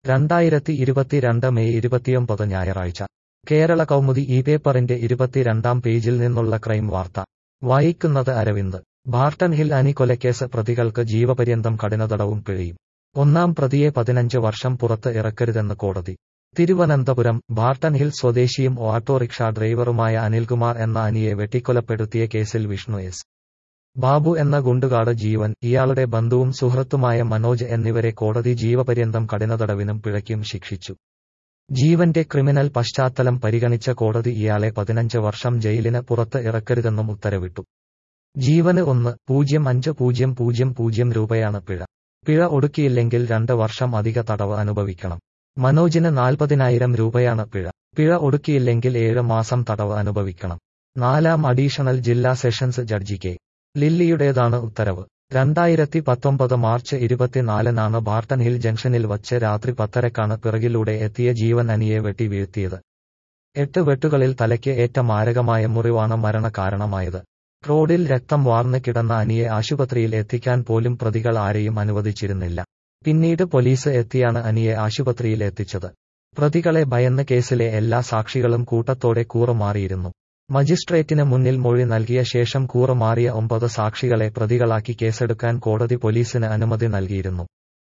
രണ്ടായിരത്തി ഇരുപത്തിരണ്ട് മെയ് ഇരുപത്തിയൊമ്പത് ഞായറാഴ്ച കേരള കൗമുദി ഈ പേപ്പറിന്റെ ഇരുപത്തിരണ്ടാം പേജിൽ നിന്നുള്ള ക്രൈം വാർത്ത വായിക്കുന്നത് അരവിന്ദ് ബാർട്ടൺ ഹിൽ അനി കൊലക്കേസ് പ്രതികൾക്ക് ജീവപര്യന്തം കഠിനതടവും പിഴയും ഒന്നാം പ്രതിയെ പതിനഞ്ച് വർഷം പുറത്ത് ഇറക്കരുതെന്ന് കോടതി തിരുവനന്തപുരം ബാർട്ടൺ ഹിൽ സ്വദേശിയും ഓട്ടോറിക്ഷ ഡ്രൈവറുമായ അനിൽകുമാർ എന്ന അനിയെ വെട്ടിക്കൊലപ്പെടുത്തിയ കേസിൽ വിഷ്ണു എസ് ബാബു എന്ന ഗുണ്ടുകാട് ജീവൻ ഇയാളുടെ ബന്ധുവും സുഹൃത്തുമായ മനോജ് എന്നിവരെ കോടതി ജീവപര്യന്തം കഠിനതടവിനും പിഴയ്ക്കും ശിക്ഷിച്ചു ജീവന്റെ ക്രിമിനൽ പശ്ചാത്തലം പരിഗണിച്ച കോടതി ഇയാളെ പതിനഞ്ച് വർഷം ജയിലിന് പുറത്ത് ഇറക്കരുതെന്നും ഉത്തരവിട്ടു ജീവന് ഒന്ന് പൂജ്യം അഞ്ച് പൂജ്യം പൂജ്യം പൂജ്യം രൂപയാണ് പിഴ പിഴ ഒടുക്കിയില്ലെങ്കിൽ രണ്ട് വർഷം അധിക തടവ് അനുഭവിക്കണം മനോജിന് നാൽപ്പതിനായിരം രൂപയാണ് പിഴ പിഴ ഒടുക്കിയില്ലെങ്കിൽ ഏഴ് മാസം തടവ് അനുഭവിക്കണം നാലാം അഡീഷണൽ ജില്ലാ സെഷൻസ് ജഡ്ജി കെ ലില്ലിയുടേതാണ് ഉത്തരവ് രണ്ടായിരത്തി പത്തൊമ്പത് മാർച്ച് ഇരുപത്തിനാലിനാണ് ബാർട്ടൺ ഹിൽ ജംഗ്ഷനിൽ വച്ച് രാത്രി പത്തരക്കാണ് പിറകിലൂടെ എത്തിയ ജീവൻ അനിയെ വെട്ടി വീഴ്ത്തിയത് എട്ട് വെട്ടുകളിൽ തലയ്ക്ക് ഏറ്റ മാരകമായ മുറിവാണ് മരണകാരണമായത് റോഡിൽ രക്തം വാർന്ന് കിടന്ന അനിയെ ആശുപത്രിയിൽ എത്തിക്കാൻ പോലും പ്രതികൾ ആരെയും അനുവദിച്ചിരുന്നില്ല പിന്നീട് പോലീസ് എത്തിയാണ് അനിയെ ആശുപത്രിയിൽ എത്തിച്ചത് പ്രതികളെ ഭയന്ന് കേസിലെ എല്ലാ സാക്ഷികളും കൂട്ടത്തോടെ കൂറുമാറിയിരുന്നു മജിസ്ട്രേറ്റിന് മുന്നിൽ മൊഴി നൽകിയ ശേഷം കൂറുമാറിയ ഒമ്പത് സാക്ഷികളെ പ്രതികളാക്കി കേസെടുക്കാൻ കോടതി പോലീസിന് അനുമതി നൽകിയിരുന്നു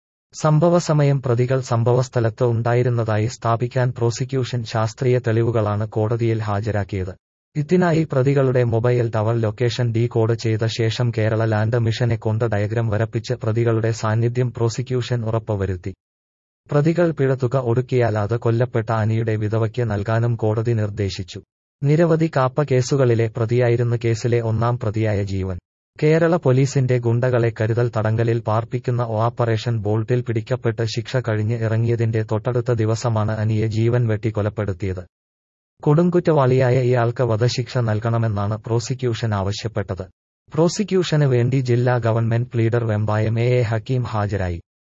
സംഭവസമയം പ്രതികൾ സംഭവസ്ഥലത്ത് ഉണ്ടായിരുന്നതായി സ്ഥാപിക്കാൻ പ്രോസിക്യൂഷൻ ശാസ്ത്രീയ തെളിവുകളാണ് കോടതിയിൽ ഹാജരാക്കിയത് ഇതിനായി പ്രതികളുടെ mobile tower location decode ചെയ്ത ശേഷം കേരള ലാൻഡ് മിഷനെ കൊണ്ട് ഡയഗ്രം വരപ്പിച്ച് പ്രതികളുടെ സാന്നിധ്യം പ്രോസിക്യൂഷൻ ഉറപ്പുവരുത്തി പ്രതികൾ പിഴത്തുക ഒടുക്കിയാൽ അത് കൊല്ലപ്പെട്ട അനിയുടെ വിധവയ്ക്ക് നൽകാനും കോടതി നിർദ്ദേശിച്ചു നിരവധി കാപ്പ കേസുകളിലെ പ്രതിയായിരുന്നു കേസിലെ ഒന്നാം പ്രതിയായ ജീവൻ കേരള പോലീസിന്റെ ഗുണ്ടകളെ കരുതൽ തടങ്കലിൽ പാർപ്പിക്കുന്ന ഓപ്പറേഷൻ ബോൾട്ടിൽ പിടിക്കപ്പെട്ട് ശിക്ഷ കഴിഞ്ഞ് ഇറങ്ങിയതിന്റെ തൊട്ടടുത്ത ദിവസമാണ് അനിയെ ജീവൻ വെട്ടി കൊലപ്പെടുത്തിയത് കൊടുങ്കുറ്റവാളിയായ ഇയാൾക്ക് വധശിക്ഷ നൽകണമെന്നാണ് പ്രോസിക്യൂഷൻ ആവശ്യപ്പെട്ടത് പ്രോസിക്യൂഷന് വേണ്ടി ജില്ലാ government pleader Vembayam A A Hakeem ഹാജരായി